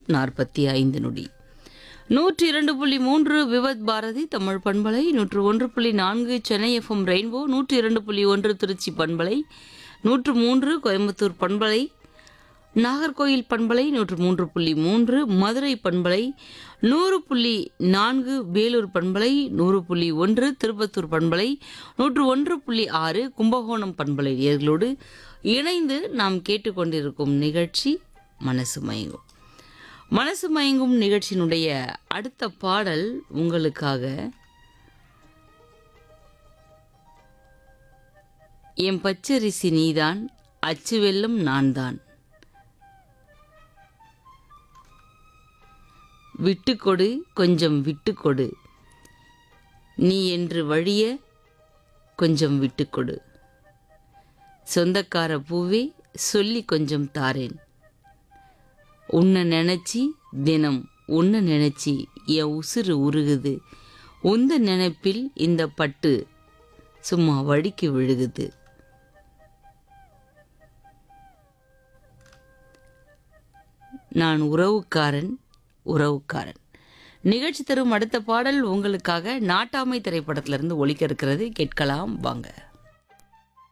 நாற்பத்தி ஐந்து நொடி நூற்றி இரண்டு புள்ளி மூன்று விவத் பாரதி தமிழ் பண்பலை நூற்று ஒன்று புள்ளி நான்கு சென்னை எஃப்எம் ரெயின்போ நூற்றி இரண்டு புள்ளி ஒன்று திருச்சி பண்பலை நூற்று மூன்று கோயம்புத்தூர் பண்பலை நாகர்கோயில் பண்பலை நூற்று மூன்று புள்ளி மூன்று மதுரை பண்பலை நூறு புள்ளி நான்கு வேலூர் பண்பலை நூறு புள்ளி ஒன்று திருப்பத்தூர் பண்பலை நூற்று ஒன்று புள்ளி ஆறு கும்பகோணம் பண்பலை நேர்களோடு இணைந்து நாம் கேட்டுக்கொண்டிருக்கும் நிகழ்ச்சி மனசு மயங்கும் மனசு மயங்கும் நிகழ்ச்சியினுடைய அடுத்த பாடல் உங்களுக்காக என் பச்சரிசி நீதான் அச்சு வெல்லம் நான்தான் விட்டுக்கொடு கொஞ்சம் விட்டுக்கொடு நீ என்று வழிய கொஞ்சம் விட்டுக்கொடு சொந்தக்கார பூவே சொல்லி கொஞ்சம் தாரேன் உன்னை நினச்சி தினம் உன்னை நினச்சி என் உசுறு உருகுது உந்த நினைப்பில் இந்த பட்டு சும்மா வடிக்கு விழுகுது நான் உறவுக்காரன் உறவுக்காரன் நிகழ்ச்சி தரும் அடுத்த பாடல் உங்களுக்காக நாட்டாமை திரைப்படத்திலிருந்து ஒலிக்க இருக்கிறது கேட்கலாம் வாங்க